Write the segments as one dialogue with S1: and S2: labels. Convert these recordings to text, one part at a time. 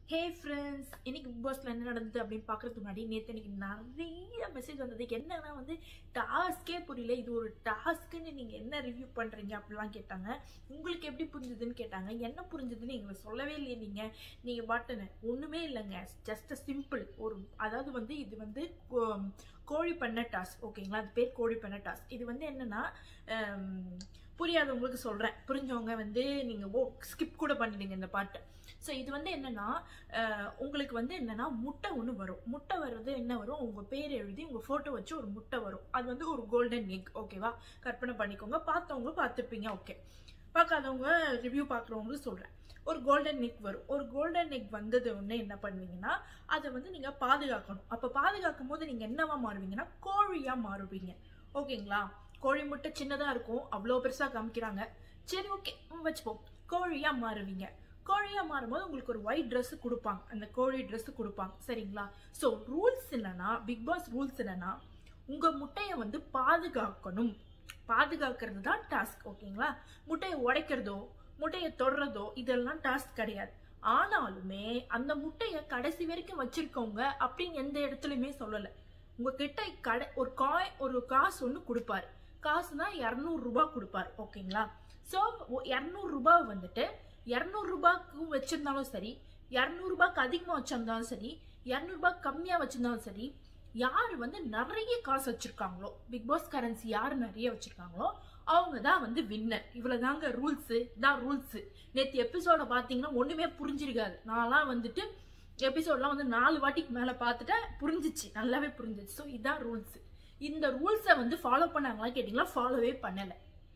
S1: hey friends இன்னைக்கு big பாஸ்ல என்ன நடந்தது அப்படின்னு பார்க்கறதுக்கு முன்னாடி நேற்று எனக்கு நிறைய மெசேஜ் வந்தது என்னன்னா வந்து டாஸ்கே புரியல இது ஒரு டாஸ்க்குன்னு நீங்கள் என்ன ரிவ்யூ பண்ணுறீங்க அப்படிலாம் கேட்டாங்க உங்களுக்கு எப்படி புரிஞ்சுதுன்னு கேட்டாங்க என்ன புரிஞ்சுதுன்னு எங்களுக்கு சொல்லவே இல்லையே நீங்கள் நீங்கள் பாட்டுன்னு ஒன்றுமே இல்லைங்க ஜஸ்ட் சிம்பிள் ஒரு அதாவது வந்து இது வந்து கோ- கோழி பண்ண டாஸ்க் ஓகேங்களா அது பேர் கோழி பண்ண டாஸ்க் இது வந்து என்னன்னா ஹம், புரியாதவங்களுக்கு சொல்கிறேன் புரிஞ்சவங்க வந்து நீங்கள் ஓ ஸ்கிப் கூட பண்ணிடுங்க இந்த பாட்டை ஸோ இது வந்து என்னன்னா அஹ், உங்களுக்கு வந்து என்னன்னா முட்டை ஒன்று வரும் முட்டை வர்றது என்ன வரும் உங்கள் பேர் எழுதி உங்கள் ஃபோட்டோ வச்சு ஒரு முட்டை வரும் அது வந்து ஒரு கோல்டன் எக் ஓகேவா கற்பனை பண்ணிக்கோங்க பார்த்தவங்க பார்த்துருப்பீங்க ஓகே பார்க்காதவங்க ரிவ்யூ பார்க்குறவங்களுக்கு சொல்கிறேன் ஒரு கோல்டன் நெக் வரும் ஒரு கோல்டன் நெக் வந்தது ஒன்று என்ன பண்ணுவீங்கன்னா அதை வந்து நீங்கள் பாதுகாக்கணும் அப்போ பாதுகாக்கும் போது நீங்கள் என்னவா மாறுவீங்கன்னா கோழியாக மாறுவீங்க ஓகேங்களா கோழி முட்டை சின்னதாக இருக்கும் அவ்வளோ பெருசாக காமிக்கிறாங்க சரி ஓகே வச்சுப்போம் கோழியாக மாறுவீங்க கோழியாக மாறும்போது உங்களுக்கு ஒரு ஒயிட் Dress கொடுப்பாங்க அந்த கோழி Dress கொடுப்பாங்க சரிங்களா ஸோ ரூல்ஸ் என்னன்னா பிக் பாஸ் ரூல்ஸ் என்னன்னா உங்கள் முட்டையை வந்து பாதுகாக்கணும் பாதுகாக்கிறது தான் டாஸ்க் ஓகேங்களா முட்டையை உடைக்கிறதோ முட்டையை தொடுறதோ இதெல்லாம் டாஸ்க் கிடையாது ஆனாலுமே அந்த முட்டையை கடைசி வரைக்கும் வச்சிருக்கவங்க அப்படின்னு எந்த இடத்துலையுமே சொல்லலை உங்ககிட்ட கடை ஒரு காய் ஒரு காசு ஒன்று கொடுப்பாரு காசுனா இரநூறுபா கொடுப்பாரு ஓகேங்களா ஸோ இரநூறுபா வந்துட்டு இரநூறுபாக்கு வச்சிருந்தாலும் சரி இரநூறுபாக்கு அதிகமாக வச்சிருந்தாலும் சரி இரநூறுபா கம்மியாக வச்சிருந்தாலும் சரி யார் வந்து நிறைய காசு வச்சிருக்காங்களோ பிக் பாஸ் கரன்சி யார் நிறைய வச்சிருக்காங்களோ அவங்க தான் வந்து வின்னர் இவ்வளவுதாங்க ரூல்ஸு தான் ரூல்ஸு நேற்று எபிசோட பார்த்தீங்கன்னா ஒன்றுமே புரிஞ்சிருக்காது நான்லாம் வந்துட்டு எபிசோட்லாம் வந்து நாலு வாட்டிக்கு மேலே பார்த்துட்டேன் புரிஞ்சிச்சு நல்லாவே புரிஞ்சிச்சு ஸோ இதுதான் ரூல்ஸ் இந்த ரூல்ஸை வந்து ஃபாலோ பண்ணாங்களா கேட்டிங்களா ஃபாலோவே பண்ணலை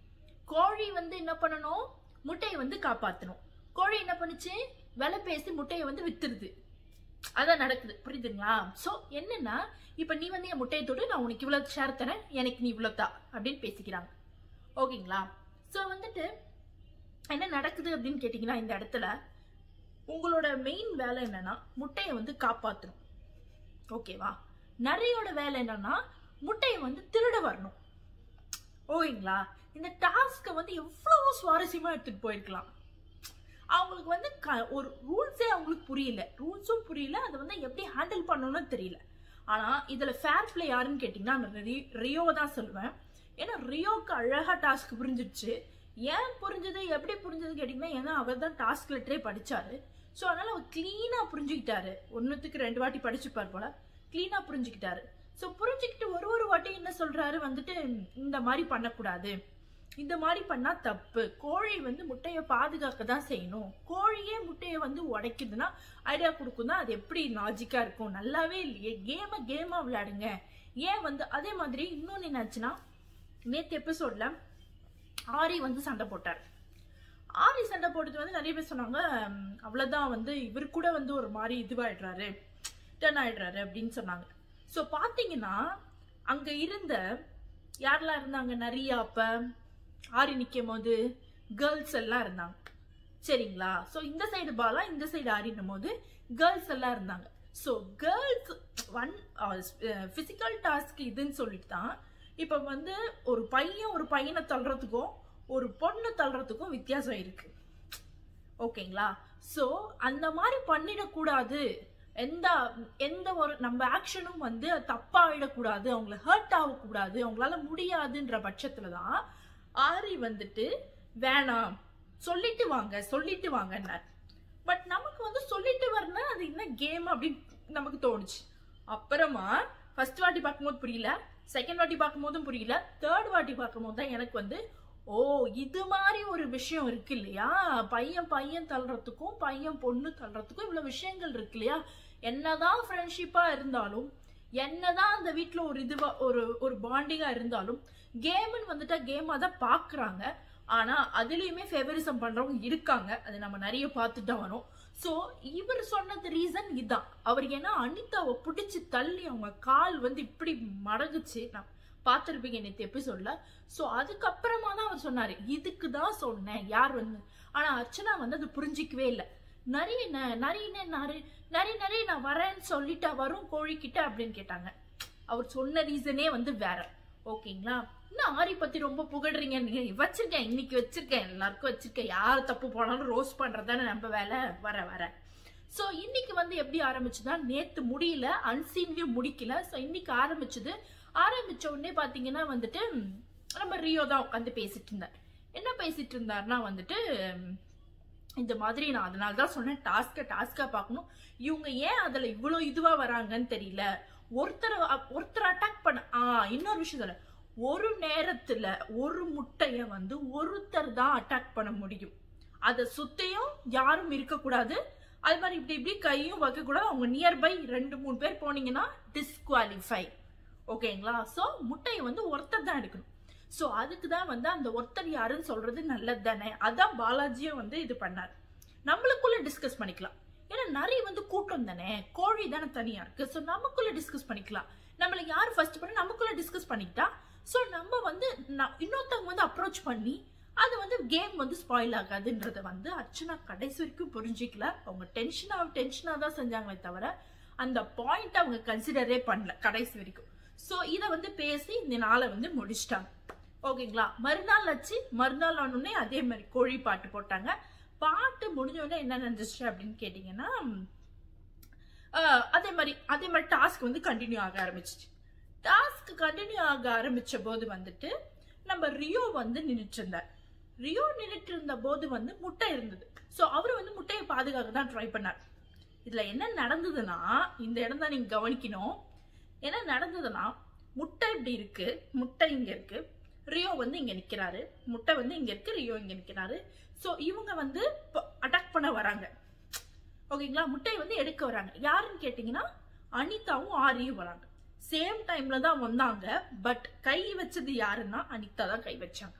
S1: கோழி வந்து என்ன பண்ணணும் முட்டையை வந்து காப்பாற்றணும் கோழி என்ன பண்ணுச்சு விலை பேசி முட்டையை வந்து வித்துருது அதான் நடக்குது புரியுதுங்களா ஸோ என்னன்னா இப்போ நீ வந்து என் முட்டையை தொட்டு நான் உனக்கு இவ்வளோ ஷேர் தரேன் எனக்கு நீ இவ்வளோ தா அப்படின்னு பேசிக்கிறாங்க ஓகேங்களா ஸோ வந்துட்டு என்ன நடக்குது அப்படின்னு கேட்டிங்கன்னா இந்த இடத்துல உங்களோட மெயின் வேலை என்னன்னா முட்டையை வந்து காப்பாற்றணும் ஓகேவா நிறையோட வேலை என்னன்னா முட்டையை வந்து திருட வரணும் ஓகேங்களா இந்த டாஸ்க்கை வந்து எவ்வளவோ சுவாரஸ்யமா எடுத்துட்டு போயிருக்கலாம் அவங்களுக்கு வந்து க- ஒரு ரூல்ஸே அவங்களுக்கு புரியல ரூல்ஸும் புரியல அதை வந்து எப்படி ஹேண்டில் பண்ணணும்னு தெரியல ஆனா இதுல ஃபேர் பிளே யாருன்னு கேட்டிங்கன்னா நான் ரி- ரியோ தான் சொல்லுவேன் ஏன்னா ரியோக்கு அழகா டாஸ்க் புரிஞ்சிடுச்சு ஏன் புரிஞ்சது எப்படி புரிஞ்சது கேட்டிங்கன்னா ஏன்னா அவர் தான் டாஸ்க் லெட்டரே படிச்சாரு ஸோ அதனால அவர் க்ளீனாக புரிஞ்சுக்கிட்டாரு ஒன்றுத்துக்கு ரெண்டு வாட்டி படிச்சுப்பார் போல க்ளீனாக புரிஞ்சுக்கிட்டாரு ஸோ புரிஞ்சுக்கிட்டு ஒரு ஒரு வாட்டி என்ன சொல்றாரு வந்துட்டு இந்த மாதிரி பண்ணக்கூடாது இந்த மாதிரி பண்ணா தப்பு கோழி வந்து முட்டையை பாதுகாக்க தான் செய்யணும் கோழியே முட்டையை வந்து உடைக்குதுன்னா ஐடியா கொடுக்கும்னா அது எப்படி லாஜிக்கா இருக்கும் நல்லாவே இல்லையே கேமை கேமா விளையாடுங்க ஏன் வந்து அதே மாதிரி இன்னொன்னு என்னாச்சுன்னா நேத்து எபிசோட்ல ஆரி வந்து சண்டை போட்டார் ஆரி சண்டை போட்டது வந்து நிறைய பேர் சொன்னாங்க "ம், அவ்வளவுதான் வந்து இவர் கூட வந்து ஒரு மாதிரி இதுவாயிடுறாரு டர்ன் ஆயிடுறாரு அப்படின்னு சொன்னாங்க ஸோ பார்த்தீங்கன்னா அங்க இருந்த யாரெல்லாம் இருந்தாங்க நிறைய அப்ப ஆரி நிற்கும் போது கேர்ள்ஸ் எல்லாம் இருந்தாங்க சரிங்களா ஸோ இந்த சைடு பாலா இந்த சைடு ஆடினும் போது கேர்ள்ஸ் எல்லாம் இருந்தாங்க so girls one physical task இதுன்னு சொல்லிட்டு தான் இப்போ வந்து ஒரு பையன் ஒரு பையனை தள்ளுறதுக்கும் ஒரு பொண்ணு தள்ளுறதுக்கும் வித்தியாசம் இருக்கு ஓகேங்களா ஸோ அந்த மாதிரி பண்ணிடக்கூடாது எந்த எந்த ஒரு நம்ம ஆக்ஷனும் வந்து தப்பா ஆயிடக்கூடாது அவங்கள ஹர்ட் ஆகக்கூடாது அவங்களால முடியாதுன்ற பட்சத்துல தான் ஆரி வந்துட்டு வேணாம் சொல்லிட்டு வாங்க சொல்லிட்டு வாங்கன்னார் பட் நமக்கு வந்து சொல்லிட்டு வரணும் அது என்ன கேம் அப்படின்னு நமக்கு தோணுச்சு அப்புறமா ஃபர்ஸ்ட் வாட்டி பார்க்கும்போது புரியல செகண்ட் வாட்டி பார்க்கும்போதும் புரியல தேர்ட் வாட்டி பார்க்கும்போது தான் எனக்கு வந்து ஓ இது மாதிரி ஒரு விஷயம் இருக்கு இல்லையா பையன் பையன் தள்ளுறதுக்கும் பையன் பொண்ணு தள்ளுறதுக்கும் இவ்வளவு விஷயங்கள் இருக்கு இல்லையா என்னதான் ஃப்ரெண்ட்ஷிப்பா இருந்தாலும் என்னதான் அந்த வீட்ல ஒரு இதுவா ஒரு ஒரு பாண்டிங்கா இருந்தாலும் கேம்னு வந்துட்டா கேமா தான் பாக்குறாங்க ஆனா அதுலயுமே ஃபேவரிசம் பண்றவங்க இருக்காங்க அது நம்ம நிறைய பார்த்துட்டு தான் வரோம் ஸோ இவர் சொன்னது ரீசன் இதான் அவர் ஏன்னா அனிதாவை பிடிச்சி தள்ளி அவங்க கால் வந்து இப்படி மடங்குச்சு நான் பார்த்துருப்பீங்க நேற்று எபிசோட்ல ஸோ அதுக்கப்புறமா தான் அவர் சொன்னாரு இதுக்கு தான் சொன்னேன் யார் வந்து ஆனா அர்ச்சனா வந்து அது புரிஞ்சிக்கவே இல்லை நிறைய ந- நிறைய நிறைய நிறைய நிறைய நான் வரேன்னு சொல்லிட்டா வரும் கோழிக்கிட்ட அப்படின்னு கேட்டாங்க அவர் சொன்ன ரீசனே வந்து வேற ஓகேங்களா இன்னும் ஆரி பத்தி ரொம்ப புகழ்றீங்க நீங்க வச்சிருக்கேன் இன்னைக்கு வச்சிருக்கேன் எல்லாருக்கும் வச்சிருக்கேன் யார் தப்பு போனாலும் ரோஸ் பண்றதுதானே நம்ம வேலை வர வர ஸோ இன்னைக்கு வந்து எப்படி ஆரம்பிச்சுன்னா நேத்து முடியல அன்சீன்லயும் முடிக்கல ஸோ இன்னைக்கு ஆரம்பிச்சது ஆரம்பிச்ச உடனே பாத்தீங்கன்னா வந்துட்டு ம், நம்ம ரியோ தான் உட்காந்து பேசிட்டு இருந்தார் என்ன பேசிட்டு இருந்தாருன்னா வந்துட்டு ம், இந்த மாதிரி நான் அதனால தான் சொன்னேன் டாஸ்க்கை டாஸ்கா பார்க்கணும் இவங்க ஏன் அதுல இவ்வளோ இதுவா வராங்கன்னு தெரியல ஒருத்தர் ஒருத்தர் அட்டாக் பண்ண ஆ இன்னொரு விஷயம் சொல்ல ஒரு நேரத்துல ஒரு முட்டைய வந்து ஒருத்தர் தான் அட்டாக் பண்ண முடியும் அதை சுத்தியும் யாரும் இருக்கக்கூடாது அது மாதிரி இப்படி இப்படி கையும் வைக்கக்கூடாது அவங்க நியர்பை ரெண்டு மூணு பேர் போனீங்கன்னா டிஸ்குவாலிஃபை ஓகேங்களா ஸோ முட்டையை வந்து ஒருத்தர் தான் எடுக்கணும் ஸோ அதுக்கு தான் வந்து அந்த ஒருத்தர் யாருன்னு சொல்றது நல்லது தானே அதான் பாலாஜியும் வந்து இது பண்ணார் நம்மளுக்குள்ள டிஸ்கஸ் பண்ணிக்கலாம் ஏன்னா நிறைய வந்து கூட்டம் தானே கோழி தானே தனியா இருக்கு ஸோ நமக்குள்ள டிஸ்கஸ் பண்ணிக்கலாம் நம்மளை யார் ஃபர்ஸ்ட் பண்ணி நமக்குள்ள டிஸ்கஸ் பண்ணிக்கிட்டா ஸோ நம்ம வந்து ந- இன்னொருத்தவங்க வந்து அப்ரோச் பண்ணி அது வந்து கேம் வந்து ஸ்பாயில் ஆகாதுன்றத வந்து அர்ச்சனா கடைசி வரைக்கும் புரிஞ்சிக்கல அவங்க டென்ஷனாக டென்ஷனாக தான் செஞ்சாங்களே தவிர அந்த பாயிண்ட் அவங்க கன்சிடரே பண்ணல கடைசி வரைக்கும் ஸோ இதை வந்து பேசி இந்த நாளை வந்து முடிச்சிட்டாங்க ஓகேங்களா மறுநாள் ஆச்சு மறுநாள் ஆனோடனே அதே மாதிரி கோழி பாட்டு போட்டாங்க பாட்டு முடிஞ்ச உடனே என்ன நடந்துச்சு அப்படின்னு கேட்டிங்கன்னா ஆஹ், அதே மாதிரி அதே மாதிரி டாஸ்க் வந்து கண்டினியூ ஆக ஆரம்பிச்சிச்சு டாஸ்க் கண்டினியூ ஆக ஆரம்பிச்ச போது வந்துட்டு நம்ம ரியோ வந்து நின்றுட்டு இருந்தார் ரியோ நின்றுட்டு இருந்த போது வந்து முட்டை இருந்தது ஸோ அவர் வந்து முட்டையை பாதுகாக்க தான் ட்ரை பண்ணார் இதுல என்ன நடந்ததுன்னா இந்த இடம் தான் நீங்க கவனிக்கணும் என்ன நடந்ததுன்னா முட்டை இப்படி இருக்கு முட்டை இங்க இருக்கு ரியோ வந்து இங்க நிக்கிறாரு முட்டை வந்து இங்க இருக்கு ரியோ இங்க நிக்கிறாரு ஸோ இவங்க வந்து அட்டாக் பண்ண வராங்க ஓகேங்களா முட்டையை வந்து எடுக்க வராங்க யாருன்னு கேட்டிங்கன்னா அனிதாவும் ஆரியும் வராங்க சேம் டைம்ல தான் வந்தாங்க பட் கை வச்சது யாருன்னா அனிதா தான் கை வச்சாங்க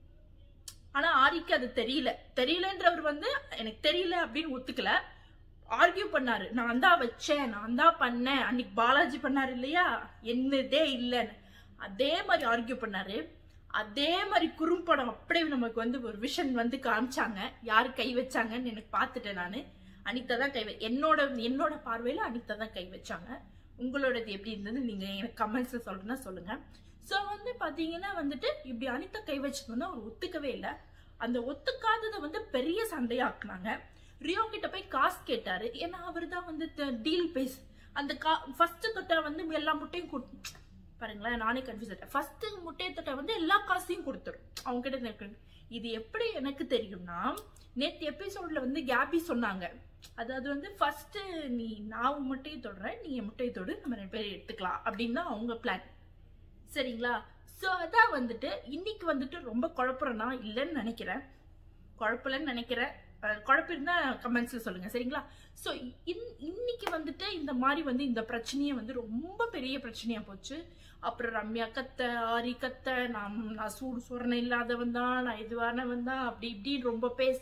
S1: ஆனா ஆரிக்கு அது தெரியல தெரியலன்றவர் வந்து எனக்கு தெரியல அப்படின்னு ஒத்துக்கல ஆர்கியூ பண்ணாரு நான் தான் வச்சேன் நான் தான் பண்ணேன் அன்னைக்கு பாலாஜி பண்ணாரு இல்லையா என்னதே இல்லைன்னு அதே மாதிரி ஆர்கியூ பண்ணாரு அதே மாதிரி குறும்படம் அப்படியே நமக்கு வந்து ஒரு விஷன் வந்து காமிச்சாங்க யாரு கை வச்சாங்கன்னு எனக்கு பார்த்துட்டேன் நான் அனிதா தான் கை வை- என்னோட என்னோட பார்வையில அனிதா தான் கை வச்சாங்க உங்களோடது எப்படி இருந்தது நீங்க எனக்கு கமெண்ட்ஸ்ல சொல்றேன்னா சொல்லுங்க ஸோ வந்து பாத்தீங்கன்னா வந்துட்டு இப்படி அனிதா கை வச்சது வந்து அவர் ஒத்துக்கவே இல்லை அந்த ஒத்துக்காததை வந்து பெரிய சண்டையாக்குனாங்க ரியோ கிட்ட போய் காசு கேட்டாரு ஏன்னா அவர் தான் வந்து டீல் பேஸ் அந்த கா ஃபர்ஸ்ட் தொட்ட வந்து எல்லா முட்டையும் கொடு பாருங்களேன் நானே கன்ஃபியூஸ் ஆயிட்டேன் ஃபர்ஸ்ட் முட்டையை தொட்ட வந்து எல்லா காசையும் கொடுத்துரும் அவங்க கிட்ட இருக்கு இது எப்படி எனக்கு தெரியும்னா நேத்து எபிசோட்ல வந்து கேபி சொன்னாங்க அதாவது வந்து ஃபர்ஸ்ட் நீ நான் உன் முட்டையை தொடுறேன் நீ என் முட்டையை தொடு நம்ம ரெண்டு பேரும் எடுத்துக்கலாம் அப்படின்னு தான் அவங்க பிளான் சரிங்களா ஸோ அதான் வந்துட்டு இன்னைக்கு வந்துட்டு ரொம்ப குழப்பறேன்னா இல்லைன்னு நினைக்கிறேன் குழப்பலன்னு நினைக்கிறேன் அஹ் குழப்பிருந்தா கமெண்ட்ஸ்ல சொல்லுங்க சரிங்களா ஸோ இன்னைக்கு வந்துட்டு இந்த மாதிரி வந்து இந்த பிரச்சனையை வந்து ரொம்ப பெரிய பிரச்சனையா போச்சு அப்புறம் ரம்யா கத்த ஆரி கத்த நான் நான் சூடு சொரணை இல்லாதவன் தான் நான் இதுவானவன் தான் அப்படி இப்படின்னு ரொம்ப பேச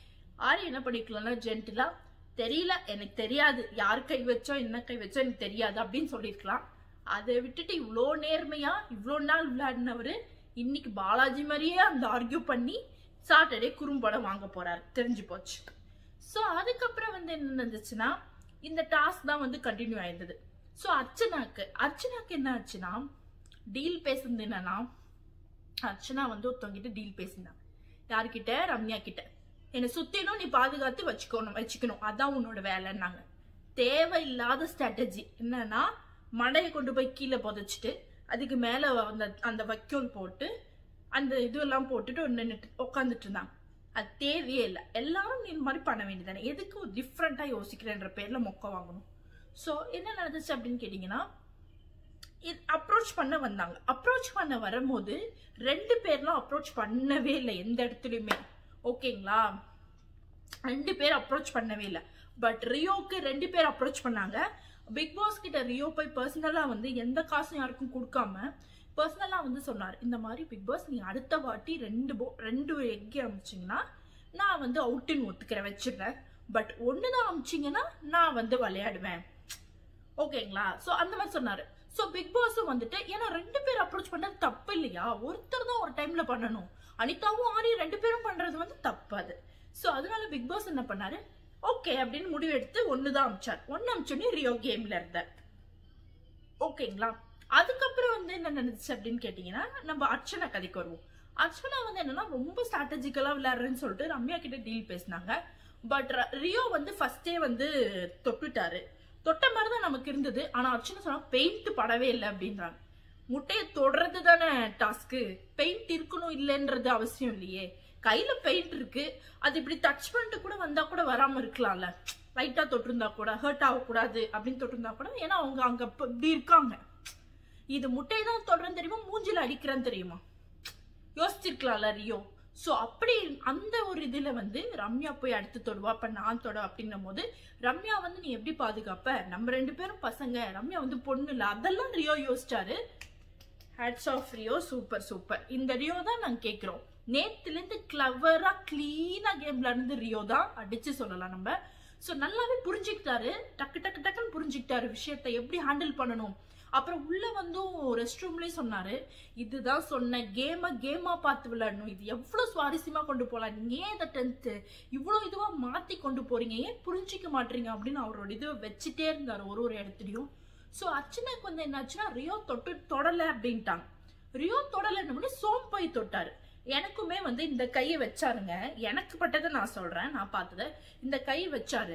S1: ஆரி என்ன பண்ணிக்கலாம்னா ஜென்டிலா தெரியல எனக்கு தெரியாது யார் கை வச்சோ என்ன கை வச்சோ எனக்கு தெரியாது அப்படின்னு சொல்லியிருக்கலாம் அதை விட்டுட்டு இவ்வளோ நேர்மையா இவ்வளோ நாள் விளையாடினவர் இன்னைக்கு பாலாஜி மாதிரியே அந்த ஆர்கியூ பண்ணி சாட்டர்டே குறும்படம் வாங்க போறாரு தெரிஞ்சு போச்சு ஸோ அதுக்கப்புறம் வந்து என்ன நடந்துச்சுன்னா இந்த டாஸ்க் தான் வந்து கண்டினியூ ஆயிருந்தது ஸோ அர்ச்சனாக்கு அர்ச்சனாக்கு என்ன ஆச்சுன்னா டீல் பேசுனது என்னன்னா அர்ச்சனா வந்து ஒருத்தவங்கிட்ட டீல் பேசினாங்க யார்கிட்ட ரம்யா கிட்ட என்னை சுத்தினும் நீ பாதுகாத்து வச்சுக்கணும் வச்சுக்கணும் அதான் உன்னோட வேலைன்னாங்க தேவையில்லாத ஸ்ட்ராட்டஜி என்னன்னா மடையை கொண்டு போய் கீழே புதைச்சிட்டு அதுக்கு மேல அந்த அந்த வைக்கோல் போட்டு அந்த இதுவெல்லாம் போட்டுட்டு நின்னுட்டு உட்காந்துட்டு இருந்தாங்க அது தேவையே இல்லை எல்லாரும் நீ இந்த மாதிரி பண்ண வேண்டியதானே எதுக்கு டிஃப்ரெண்டா யோசிக்கிறேன்ற பேர்ல மொக்க வாங்கணும் ஸோ என்ன நடந்துச்சு அப்படின்னு கேட்டிங்கன்னா அப்ரோச் பண்ண வந்தாங்க அப்ரோச் பண்ண வரும்போது ரெண்டு பேர்லாம் அப்ரோச் பண்ணவே இல்லை எந்த இடத்துலையுமே ஓகேங்களா ரெண்டு பேர் அப்ரோச் பண்ணவே இல்லை பட் ரியோக்கு ரெண்டு பேர் அப்ரோச் பண்ணாங்க பிக் பாஸ் கிட்ட ரியோ போய் பர்சனலா வந்து எந்த காசும் யாருக்கும் கொடுக்காம பர்சனலா வந்து சொன்னார் இந்த மாதிரி பிக் பாஸ் நீ அடுத்த வாட்டி ரெண்டு போ ரெண்டு எக் அமிச்சிங்கன்னா நான் வந்து அவுட்டுன்னு ஒத்துக்கிறேன் வச்சிடுறேன் பட் ஒன்று தான் அமிச்சிங்கன்னா நான் வந்து விளையாடுவேன் ஓகேங்களா ஸோ அந்த மாதிரி சொன்னாரு ஸோ பிக் பாஸும் வந்துட்டு ஏன்னா ரெண்டு பேர் அப்ரோச் பண்ணது தப்பு இல்லையா ஒருத்தர் தான் ஒரு டைம்ல பண்ணணும் அனிதாவும் ஆரி ரெண்டு பேரும் பண்றது வந்து தப்பு அது ஸோ அதனால பிக் பாஸ் என்ன பண்ணாரு ஓகே அப்படின்னு முடிவு எடுத்து ஒன்று தான் அமிச்சார் ஒன்று அமிச்சோடனே ரியோ கேம்ல இருந்தார் ஓகேங்களா அதுக்கப்புறம் வந்து என்ன நடந்துச்சு அப்படின்னு கேட்டிங்கன்னா நம்ம அர்ச்சனா கதைக்கு வருவோம் அர்ச்சனா வந்து என்னன்னா ரொம்ப ஸ்ட்ராட்டஜிக்கலா விளையாடுறேன்னு சொல்லிட்டு ரம்யா கிட்ட டீல் பேசினாங்க பட் ரியோ வந்து ஃபர்ஸ்டே வந்து தொட்டுட்டாரு தொட்ட மாதிரி தான் நமக்கு இருந்தது ஆனா அர்ச்சனா சொன்னா பெயிண்ட் படவே இல்லை அப்படின்றாங்க முட்டையை தொடறது தானே டாஸ்க்கு பெயிண்ட் இருக்கணும் இல்லைன்றது அவசியம் இல்லையே கையில பெயிண்ட் இருக்கு அது இப்படி டச் பண்ணிட்டு கூட வந்தா கூட வராம இருக்கலாம்ல லைட்டா தொட்டிருந்தா கூட ஹர்ட் ஆகக்கூடாது அப்படின்னு தொட்டிருந்தா கூட ஏன்னா அவங்க அங்க இப்ப இப்படி இருக்காங்க இது முட்டையை தான் தொடரன்னு தெரியுமா மூஞ்சில அடிக்கிறேன்னு தெரியுமா யோசிச்சிருக்கலாம்ல ரியோ ஸோ அப்படி அந்த ஒரு இதுல வந்து ரம்யா போய் அடுத்து தொடுவா அப்ப நான் தொட அப்படின்னும் போது ரம்யா வந்து நீ எப்படி பாதுகாப்ப நம்ம ரெண்டு பேரும் பசங்க ரம்யா வந்து பொண்ணு இல்ல அதெல்லாம் ரியோ யோசிச்சாரு hats off Rio super super இந்த ரியோ தான் நாங்க கேக்குறோம் நேத்துல இருந்து கிளவரா கிளீனா கேம்ல இருந்து ரியோ தான் அடிச்சு சொல்லலாம் நம்ம ஸோ நல்லாவே புரிஞ்சுக்கிட்டாரு டக்கு டக்கு டக்குன்னு புரிஞ்சுக்கிட்டாரு விஷயத்தை எப்படி ஹேண்டில் பண்ணணும் அப்புறம் உள்ள வந்தும் ரெஸ்ட் ரூம்லயே சொன்னாரு இதுதான் சொன்ன கேமை கேமா பார்த்து விளையாடணும் இது எவ்வளவு சுவாரஸ்யமா கொண்டு போலாம் நீங்க ஏன் இதை டென்த்து இவ்வளவு இதுவா மாத்தி கொண்டு போறீங்க ஏன் புரிஞ்சிக்க மாட்டீங்க அப்படின்னு அவரோட இது வச்சுட்டே இருந்தாரு ஒரு ஒரு இடத்துலயும் ஸோ அர்ச்சனாக்கு வந்து என்னாச்சுன்னா ரியோ தொட்டு தொடல அப்படின்ட்டாங்க ரியோ தொடலைன்னு சோம் போய் தொட்டாரு எனக்குமே வந்து இந்த கையை வச்சாருங்க எனக்கு பட்டதை நான் சொல்றேன் நான் பார்த்தது இந்த கை வச்சாரு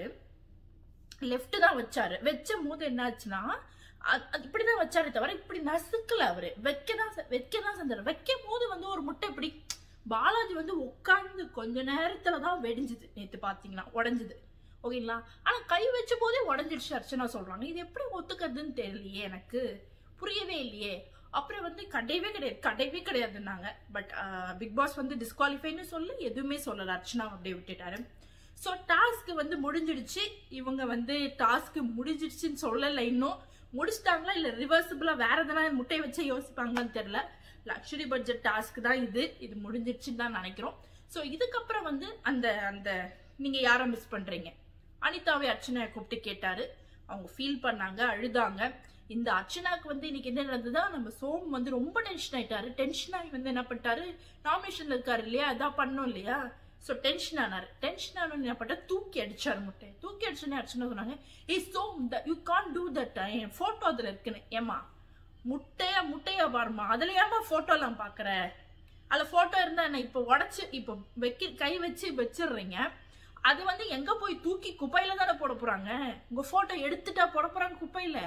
S1: லெஃப்ட் தான் வச்சாரு வச்ச போது என்னாச்சுன்னா அது- அது இப்படிதான் வச்சாரு தவிர இப்படி நசுக்கல அவரு வைக்கதான் செ- வைக்கதான் செஞ்சாரு வைக்கும் போது வந்து ஒரு முட்டை இப்படி பாலாஜி வந்து உட்கார்ந்து கொஞ்ச நேரத்துல தான் வெடிஞ்சுது நேத்து பாத்தீங்கன்னா உடைஞ்சுது ஓகேங்களா ஆனா கை வச்ச போதே உடஞ்சிடுச்சு அர்ச்சனா சொல்றாங்க இது எப்படி ஒத்துக்கிறதுன்னு தெரியலையே எனக்கு புரியவே இல்லையே அப்புறம் வந்து கிடையவே கிடையாது கிடையவே கிடையாதுன்னாங்க பட் பிக் பாஸ் வந்து டிஸ்குவாலிஃபைன்னு சொல்லி எதுவுமே சொல்லல அர்ச்சனா அப்படியே விட்டுட்டாரு ஸோ டாஸ்க் வந்து முடிஞ்சிடுச்சு இவங்க வந்து டாஸ்க் முடிஞ்சிடுச்சுன்னு சொல்லலை இன்னும் முடிச்சிட்டாங்களா இல்லை ரிவர்சிபிளாக வேற எதனா முட்டை வச்சே யோசிப்பாங்களான்னு தெரியல லக்ஸுரி பட்ஜெட் டாஸ்க் தான் இது இது முடிஞ்சிடுச்சுன்னு தான் நினைக்கிறோம் ஸோ இதுக்கப்புறம் வந்து அந்த அந்த நீங்கள் யாரை மிஸ் பண்ணுறீங்க அனிதாவை அர்ச்சனாவை கூப்பிட்டு கேட்டாரு அவங்க ஃபீல் பண்ணாங்க அழுதாங்க இந்த அர்ச்சனாக்கு வந்து இன்னைக்கு என்ன நடந்ததா நம்ம சோம் வந்து ரொம்ப டென்ஷன் ஆயிட்டாரு டென்ஷன் ஆகி வந்து என்ன பண்ணிட்டாரு நாமினேஷன்ல இருக்காரு இல்லையா அதான் பண்ணோம் இல்லையா ஸோ டென்ஷன் ஆனாரு டென்ஷன் ஆனு என்ன பண்ணா தூக்கி அடிச்சாரு முட்டை தூக்கி அடிச்சோன்னே அர்ச்சனா சொன்னாங்க ஏ Som you can do that என் ஃபோட்டோ அதில் இருக்குன்னு ஏமா முட்டையா முட்டையா பாருமா அதுல ஏமா ஃபோட்டோலாம் பார்க்குற அதில் ஃபோட்டோ இருந்தா என்ன இப்போ உடச்சி இப்போ வைக்க கை வச்சு வச்சிடுறீங்க அது வந்து எங்க போய் தூக்கி குப்பையில தானே போட போறாங்க உங்க போட்டோ எடுத்துட்டா போட போறாங்க குப்பையில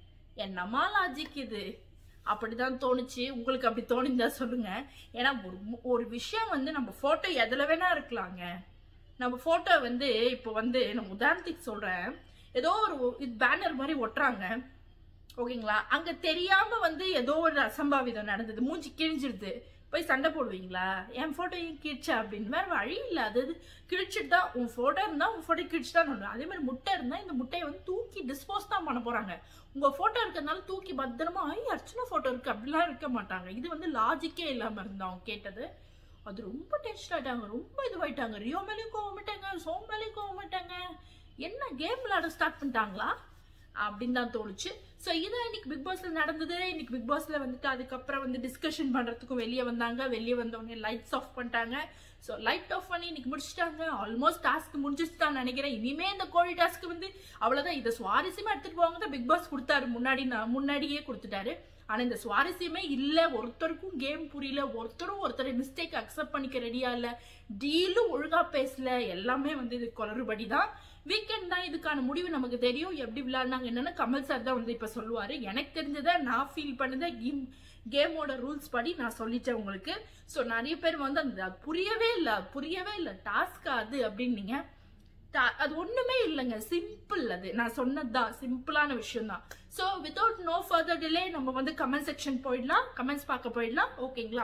S1: என்னமா லாஜிக் இது அப்படிதான் தோணுச்சு உங்களுக்கு அப்படி தோணிந்தா சொல்லுங்க ஏன்னா ஒரு மு- ஒரு விஷயம் வந்து நம்ம போட்டோ எதுல வேணா இருக்கலாங்க நம்ம போட்டோ வந்து இப்போ வந்து நான் உதாரணத்துக்கு சொல்றேன் ஏதோ ஒரு பேனர் மாதிரி ஒட்டுறாங்க ஓகேங்களா அங்க தெரியாம வந்து ஏதோ ஒரு அசம்பாவிதம் நடந்தது மூஞ்சி கிழிஞ்சிருது போய் சண்டை போடுவீங்களா என் போட்டோ ஏன் கிழிச்சா அப்படின்னு வேற வழி இல்லை அது அது கிழிச்சிட்டு தான் உன் போட்டோ இருந்தா உன் போட்டோ கிழிச்சு தான் ஒன்று அதே மாதிரி முட்டை இருந்தா இந்த முட்டையை வந்து தூக்கி டிஸ்போஸ் தான் பண்ண போறாங்க உங்க போட்டோ இருக்கிறதுனால தூக்கி பத்திரமா ஐ அர்ச்சனா போட்டோ இருக்கு அப்படிலாம் இருக்க மாட்டாங்க இது வந்து லாஜிக்கே இல்லாம இருந்தா அவங்க கேட்டது அது ரொம்ப டென்ஷன் ஆயிட்டாங்க ரொம்ப இதுவாயிட்டாங்க ரியோ மேலேயும் கோவமாட்டாங்க சோம் மேலேயும் கோவமாட்டாங்க என்ன கேம் விளையாட ஸ்டார்ட் பண்ணிட்டாங்களா அப்படின்னு தான் தோணுச்சு ஸோ இதான் இன்னைக்கு பிக் பாஸ்ல நடந்தது இன்னைக்கு பிக் பாஸ்ல வந்துட்டு அதுக்கப்புறம் வந்து டிஸ்கஷன் பண்றதுக்கும் வெளியே வந்தாங்க வெளியே வந்தவொடனே லைட்ஸ் ஆஃப் பண்ணிட்டாங்க ஸோ லைட் ஆஃப் பண்ணி இன்னைக்கு முடிச்சிட்டாங்க ஆல்மோஸ்ட் டாஸ்க் முடிஞ்சிச்சு தான் நினைக்கிறேன் இனிமே இந்த கோழி டாஸ்க் வந்து அவ்வளவுதான் இதை சுவாரஸ்யமா எடுத்துட்டு போவாங்க தான் பிக் பாஸ் கொடுத்தாரு முன்னாடி நான் முன்னாடியே கொடுத்துட்டாரு ஆனா இந்த சுவாரஸ்யமே இல்ல ஒருத்தருக்கும் கேம் புரியல ஒருத்தரும் ஒருத்தர் மிஸ்டேக் அக்செப்ட் பண்ணிக்க ரெடியா இல்ல டீலும் ஒழுங்கா பேசல எல்லாமே வந்து இது குளறுபடி தான் வீக்கெண்ட் தான் இதுக்கான முடிவு நமக்கு தெரியும் எப்படி விளையாடினாங்க என்னன்னு கமல் சார் தான் வந்து இப்ப சொல்லுவாரு எனக்கு தெரிஞ்சதை நான் ஃபீல் பண்ணதை கேம் கேமோட ரூல்ஸ் படி நான் சொல்லிட்டேன் உங்களுக்கு ஸோ நிறைய பேர் வந்து அந்த அது புரியவே இல்லை புரியவே இல்லை டாஸ்க் அது அப்படின்னீங்க Ta- அது ஒண்ணுமே இல்லைங்க சிம்பிள் அது நான் சொன்னதுதான் சிம்பிளான விஷயம் தான் so without no further delay நம்ம வந்து கமெண்ட் செக்ஷன் போயிடலாம் கமெண்ட்ஸ் பார்க்க போயிடலாம் ஓகேங்களா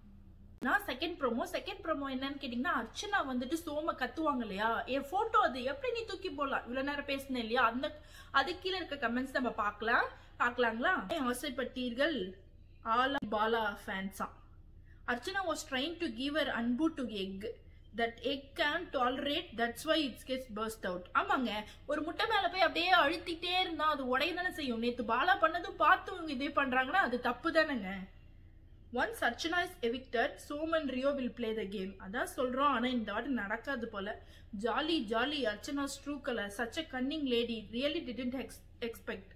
S1: நான் செகண்ட் ப்ரோமோ செகண்ட் ப்ரோமோ என்னன்னு கேட்டிங்கன்னா அர்ச்சனா வந்துட்டு சோம கத்துவாங்க இல்லையா என் ஃபோட்டோ அது எப்படி நீ தூக்கி போடலாம் இவ்வளோ நேரம் பேசினேன் இல்லையா அந்த அது கீழே இருக்க கமெண்ட்ஸ் நம்ம பார்க்கலாம் பார்க்கலாங்களா ஆசைப்பட்டீர்கள் ஆலா பாலா ஃபேன்ஸா Archana was trying to give her Anbu to egg that egg can tolerate that's why it's gets first out ஆமாங்க ஒரு முட்டை மேல போய் அப்படியே அழுத்திட்டே இருந்தா அது உடைய தானே செய்யும் நேத்து பாலா பண்ணதும் பார்த்து இவங்க இதே பண்றாங்கன்னா அது தப்பு தானேங்க once Archana is evicted Soman Rio will play the game அதான் சொல்றோம் ஆனா இந்த வாட்டி நடக்காது போல jolly jolly Archana's true colour such a cunning lady really didn't expect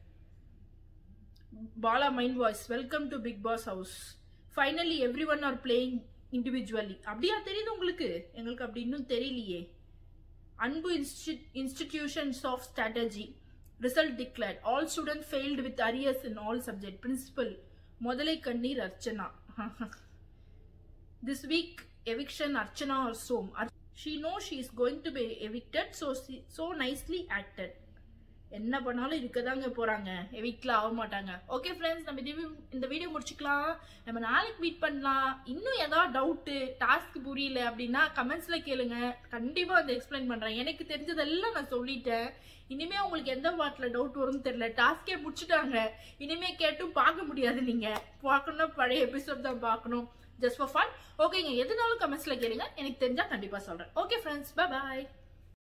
S1: Bala mind voice welcome to Bigg Boss house finally everyone are playing individually அப்படியா தெரியுது உங்களுக்கு எங்களுக்கு அப்படி இன்னும் தெரியலையே Anbu institutions of strategy result declared all student failed with arrears in all subject principal முதலை கண்ணீர் Archana this week eviction archana or som Ar- she knows she is going to be evicted so she, so nicely acted என்ன பண்ணாலும் இருக்கதாங்க போறாங்க எவிக்ல ஆக மாட்டாங்க okay friends நம்ம இது இந்த வீடியோ முடிச்சுக்கலாம் நம்ம நாளைக்கு மீட் பண்ணலாம் இன்னும் ஏதாவது டவுட்டு டாஸ்க் புரியல அப்படின்னா கமெண்ட்ஸ்ல கேளுங்க கண்டிப்பா அதை எக்ஸ்பிளைன் பண்றேன் எனக்கு தெரிஞ்சதெல்லாம் நான் சொல்லிட்டேன் இனிமே உங்களுக்கு எந்த பார்ட்ல டவுட் வரும்னு தெரியல டாஸ்கே முடிச்சுட்டாங்க இனிமே கேட்டும் பார்க்க முடியாது நீங்க பார்க்கணும்னா பழைய எபிசோட் தான் பார்க்கணும் ஜஸ்ட் ஃபார் ஃபன் ஓகேங்க எதுனாலும் கமெண்ட்ஸ்ல கேளுங்க எனக்கு தெரிஞ்சா கண்டிப்பா சொல்றேன் ஓகே ஃப்ரெண்ட்ஸ் பை பாய்